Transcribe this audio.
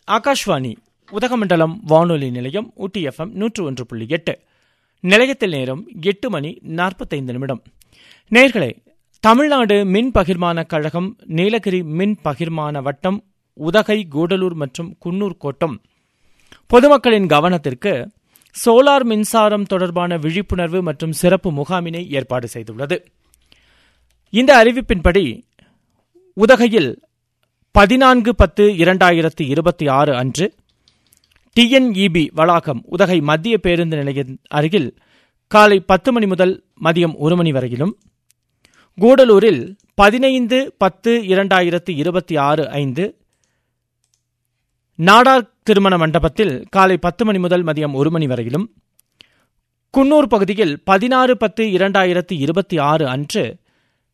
ஆகாஷ்வாணி உதகமண்டலம் வானொலி நிலையம் ஊட்டி எஃப்எம் நூற்று ஒன்று புள்ளி எட்டு நிலையத்தில் நேரம் எட்டு மணி நாற்பத்தைந்து நிமிடம் நேர்களே தமிழ்நாடு மின் பகிர்மான கழகம் நீலகிரி மின் பகிர்மான வட்டம் உதகை கூடலூர் மற்றும் குன்னூர் கோட்டம் பொதுமக்களின் கவனத்திற்கு சோலார் மின்சாரம் தொடர்பான விழிப்புணர்வு மற்றும் சிறப்பு முகாமினை ஏற்பாடு செய்துள்ளது இந்த அறிவிப்பின்படி உதகையில் பதினான்கு பத்து இரண்டாயிரத்தி இருபத்தி ஆறு அன்று டிஎன்இபி வளாகம் உதகை மத்திய பேருந்து நிலைய அருகில் காலை பத்து மணி முதல் மதியம் ஒரு மணி வரையிலும் கூடலூரில் பதினைந்து பத்து இரண்டாயிரத்தி இருபத்தி ஆறு ஐந்து நாடார் திருமண மண்டபத்தில் காலை பத்து மணி முதல் மதியம் ஒரு மணி வரையிலும் குன்னூர் பகுதியில் பதினாறு பத்து இரண்டாயிரத்தி இருபத்தி ஆறு அன்று